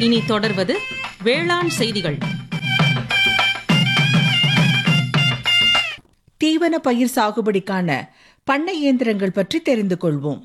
இனி தொடர்வது வேளாண் செய்திகள் தீவன பயிர் சாகுபடிக்கான பண்ணை இயந்திரங்கள் பற்றி தெரிந்து கொள்வோம்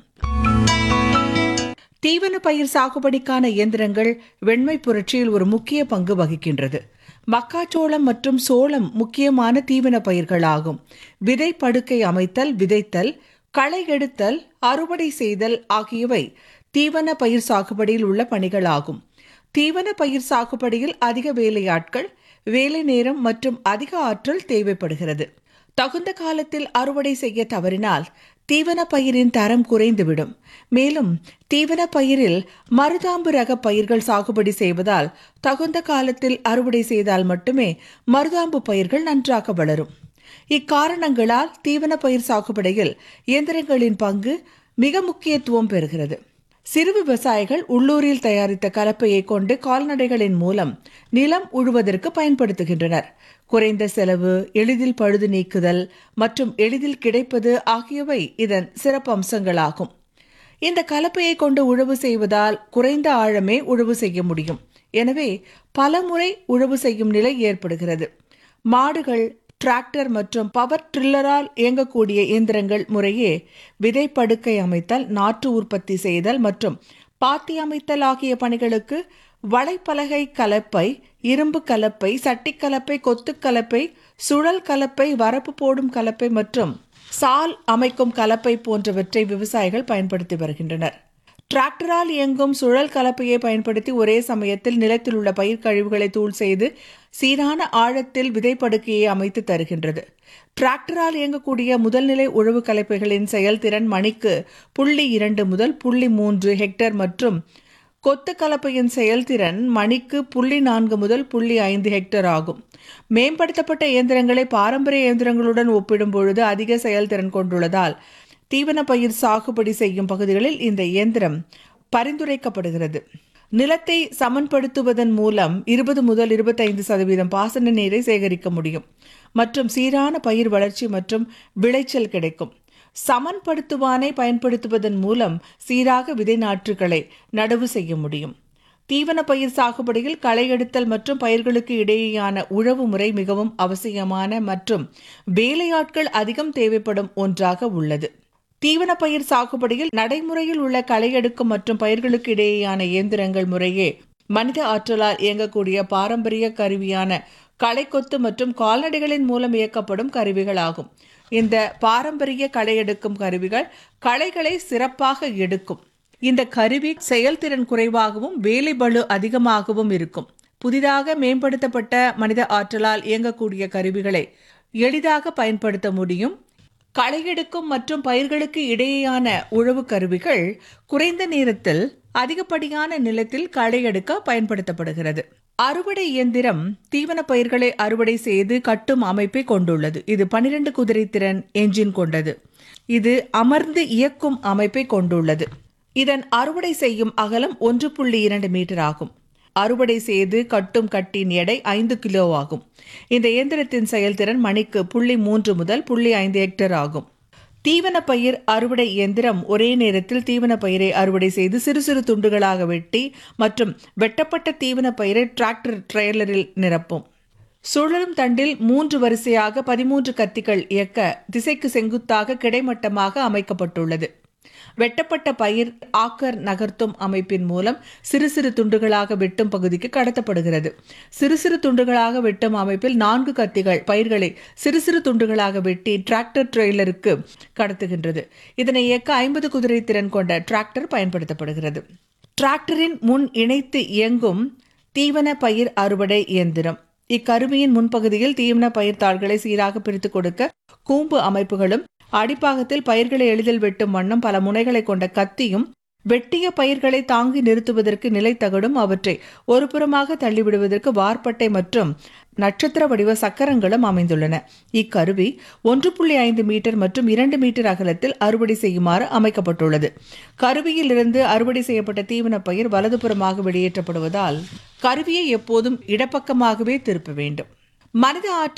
தீவன பயிர் சாகுபடிக்கான இயந்திரங்கள் வெண்மை புரட்சியில் ஒரு முக்கிய பங்கு வகிக்கின்றது மக்காச்சோளம் மற்றும் சோளம் முக்கியமான தீவன பயிர்களாகும் விதை படுக்கை அமைத்தல் விதைத்தல் களை எடுத்தல் அறுவடை செய்தல் ஆகியவை தீவன பயிர் சாகுபடியில் உள்ள பணிகளாகும் தீவன பயிர் சாகுபடியில் அதிக வேலையாட்கள் வேலை நேரம் மற்றும் அதிக ஆற்றல் தேவைப்படுகிறது தகுந்த காலத்தில் அறுவடை செய்ய தவறினால் தீவன பயிரின் தரம் குறைந்துவிடும் மேலும் தீவன பயிரில் மருதாம்பு ரக பயிர்கள் சாகுபடி செய்வதால் தகுந்த காலத்தில் அறுவடை செய்தால் மட்டுமே மருதாம்பு பயிர்கள் நன்றாக வளரும் இக்காரணங்களால் தீவன பயிர் சாகுபடியில் இயந்திரங்களின் பங்கு மிக முக்கியத்துவம் பெறுகிறது சிறு விவசாயிகள் உள்ளூரில் தயாரித்த கலப்பையை கொண்டு கால்நடைகளின் மூலம் நிலம் உழுவதற்கு பயன்படுத்துகின்றனர் குறைந்த செலவு எளிதில் பழுது நீக்குதல் மற்றும் எளிதில் கிடைப்பது ஆகியவை இதன் சிறப்பு அம்சங்களாகும் இந்த கலப்பையை கொண்டு உழவு செய்வதால் குறைந்த ஆழமே உழவு செய்ய முடியும் எனவே பல முறை உழவு செய்யும் நிலை ஏற்படுகிறது மாடுகள் டிராக்டர் மற்றும் பவர் ட்ரில்லரால் இயங்கக்கூடிய இயந்திரங்கள் முறையே விதை படுக்கை அமைத்தல் நாற்று உற்பத்தி செய்தல் மற்றும் பாத்தி அமைத்தல் ஆகிய பணிகளுக்கு வலைப்பலகை கலப்பை இரும்பு கலப்பை சட்டி கலப்பை கொத்து கலப்பை சுழல் கலப்பை வரப்பு போடும் கலப்பை மற்றும் சால் அமைக்கும் கலப்பை போன்றவற்றை விவசாயிகள் பயன்படுத்தி வருகின்றனர் டிராக்டரால் இயங்கும் சுழல் கலப்பையை பயன்படுத்தி ஒரே சமயத்தில் நிலத்தில் உள்ள பயிர் கழிவுகளை தூள் செய்து சீரான ஆழத்தில் விதைப்படுக்கையை அமைத்து தருகின்றது டிராக்டரால் இயங்கக்கூடிய முதல்நிலை உழவு கலப்பைகளின் செயல்திறன் மணிக்கு புள்ளி இரண்டு முதல் புள்ளி மூன்று ஹெக்டேர் மற்றும் கொத்து கலப்பையின் செயல்திறன் மணிக்கு புள்ளி நான்கு முதல் புள்ளி ஐந்து ஹெக்டேர் ஆகும் மேம்படுத்தப்பட்ட இயந்திரங்களை பாரம்பரிய இயந்திரங்களுடன் ஒப்பிடும் பொழுது அதிக செயல்திறன் கொண்டுள்ளதால் தீவன பயிர் சாகுபடி செய்யும் பகுதிகளில் இந்த இயந்திரம் பரிந்துரைக்கப்படுகிறது நிலத்தை சமன்படுத்துவதன் மூலம் இருபது முதல் இருபத்தைந்து சதவீதம் பாசன நீரை சேகரிக்க முடியும் மற்றும் சீரான பயிர் வளர்ச்சி மற்றும் விளைச்சல் கிடைக்கும் சமன்படுத்துவானை பயன்படுத்துவதன் மூலம் சீராக விதை நாற்றுகளை நடவு செய்ய முடியும் தீவன பயிர் சாகுபடியில் களை எடுத்தல் மற்றும் பயிர்களுக்கு இடையேயான உழவு முறை மிகவும் அவசியமான மற்றும் வேலையாட்கள் அதிகம் தேவைப்படும் ஒன்றாக உள்ளது தீவன பயிர் சாகுபடியில் நடைமுறையில் உள்ள களை எடுக்கும் மற்றும் பயிர்களுக்கு இடையேயான இயந்திரங்கள் முறையே மனித ஆற்றலால் இயங்கக்கூடிய பாரம்பரிய கருவியான களைக்கொத்து மற்றும் கால்நடைகளின் மூலம் இயக்கப்படும் கருவிகளாகும் இந்த பாரம்பரிய களை எடுக்கும் கருவிகள் களைகளை சிறப்பாக எடுக்கும் இந்த கருவி செயல்திறன் குறைவாகவும் வேலை பளு அதிகமாகவும் இருக்கும் புதிதாக மேம்படுத்தப்பட்ட மனித ஆற்றலால் இயங்கக்கூடிய கருவிகளை எளிதாக பயன்படுத்த முடியும் களையெடுக்கும் மற்றும் பயிர்களுக்கு இடையேயான உழவு கருவிகள் குறைந்த நேரத்தில் அதிகப்படியான நிலத்தில் களையெடுக்க பயன்படுத்தப்படுகிறது அறுவடை இயந்திரம் தீவன பயிர்களை அறுவடை செய்து கட்டும் அமைப்பை கொண்டுள்ளது இது பனிரெண்டு குதிரை திறன் என்ஜின் கொண்டது இது அமர்ந்து இயக்கும் அமைப்பை கொண்டுள்ளது இதன் அறுவடை செய்யும் அகலம் ஒன்று புள்ளி இரண்டு மீட்டர் ஆகும் அறுவடை செய்து கட்டும் கட்டின் எடை ஐந்து கிலோ ஆகும் இந்த இயந்திரத்தின் செயல்திறன் மணிக்கு புள்ளி மூன்று முதல் புள்ளி ஐந்து ஹெக்டேர் ஆகும் தீவன பயிர் அறுவடை இயந்திரம் ஒரே நேரத்தில் தீவன பயிரை அறுவடை செய்து சிறு சிறு துண்டுகளாக வெட்டி மற்றும் வெட்டப்பட்ட தீவன பயிரை டிராக்டர் ட்ரெய்லரில் நிரப்பும் சுழலும் தண்டில் மூன்று வரிசையாக பதிமூன்று கத்திகள் இயக்க திசைக்கு செங்குத்தாக கிடைமட்டமாக அமைக்கப்பட்டுள்ளது வெட்டப்பட்ட பயிர் ஆக்கர் நகர்த்தும் அமைப்பின் மூலம் சிறு சிறு துண்டுகளாக வெட்டும் பகுதிக்கு கடத்தப்படுகிறது சிறு சிறு துண்டுகளாக வெட்டும் அமைப்பில் நான்கு கத்திகள் பயிர்களை சிறு சிறு துண்டுகளாக வெட்டி டிராக்டர் ட்ரெய்லருக்கு கடத்துகின்றது இதனை இயக்க ஐம்பது குதிரை திறன் கொண்ட டிராக்டர் பயன்படுத்தப்படுகிறது டிராக்டரின் முன் இணைத்து இயங்கும் தீவன பயிர் அறுவடை இயந்திரம் இக்கருவியின் முன்பகுதியில் தீவன பயிர் தாள்களை சீராக பிரித்து கொடுக்க கூம்பு அமைப்புகளும் அடிப்பாகத்தில் பயிர்களை எளிதில் வெட்டும் வண்ணம் பல முனைகளை கொண்ட கத்தியும் வெட்டிய பயிர்களை தாங்கி நிறுத்துவதற்கு நிலைத்தகடும் அவற்றை ஒரு புறமாக தள்ளிவிடுவதற்கு வார்பட்டை மற்றும் நட்சத்திர வடிவ சக்கரங்களும் அமைந்துள்ளன இக்கருவி ஒன்று புள்ளி ஐந்து மீட்டர் மற்றும் இரண்டு மீட்டர் அகலத்தில் அறுவடை செய்யுமாறு அமைக்கப்பட்டுள்ளது கருவியில் இருந்து அறுவடை செய்யப்பட்ட தீவன பயிர் வலதுபுறமாக வெளியேற்றப்படுவதால் கருவியை எப்போதும் இடப்பக்கமாகவே திருப்ப வேண்டும் மனித ஆற்றல்